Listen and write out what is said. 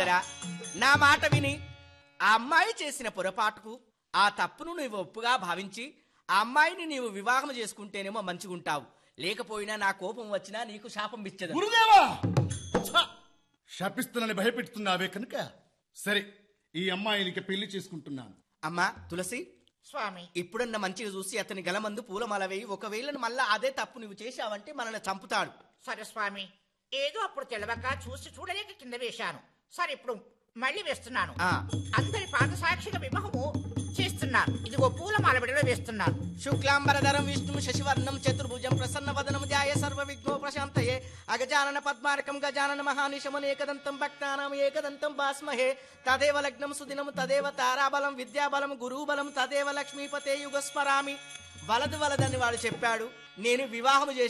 సోదరా నా మాట విని ఆ అమ్మాయి చేసిన పొరపాటుకు ఆ తప్పును నీవు ఒప్పుగా భావించి ఆ అమ్మాయిని నీవు వివాహం చేసుకుంటేనేమో మంచిగుంటావు లేకపోయినా నా కోపం వచ్చినా నీకు శాపం ఇచ్చదు గురుదేవా ఛ! శపిస్తున్నానని భయపెడుతున్నావే కనుక సరే ఈ అమ్మాయినికి పెళ్లి చేసుకుంటున్నాను అమ్మా తులసి స్వామి ఇప్పుడన్న మంచిగా చూసి అతని గలమందు పూలమాల వేయి ఒకవేళ మళ్ళా అదే తప్పు నువ్వు చేశావంటే మనల్ని చంపుతాడు సరే స్వామి ఏదో అప్పుడు తెలవక చూసి చూడలేక కింద వేశాను సరే ఇప్పుడు మళ్ళీ వేస్తున్నాను ఆ. అందరి పాద సాక్షిగా వివాహము చేస్తున్నాను ఇదిగో పూల మాలబడిలో వేస్తున్నాను శుక్లాంబరధరం విష్ణు శశివర్ణం చతుర్భుజం ప్రసన్న వదనం జాయ సర్వ విఘ్నో ప్రశాంతయే అగజానన పద్మార్కం గజానన మహానిశమన్ ఏకదంతం భక్తానాం ఏకదంతం భాస్మహే తదేవ లగ్నం సుదినం తదేవ తారాబలం విద్యాబలం గురుబలం తదేవ లక్ష్మీపతే యుగస్మరామి వలదు వలదని వాడు చెప్పాడు నేను వివాహము చేసి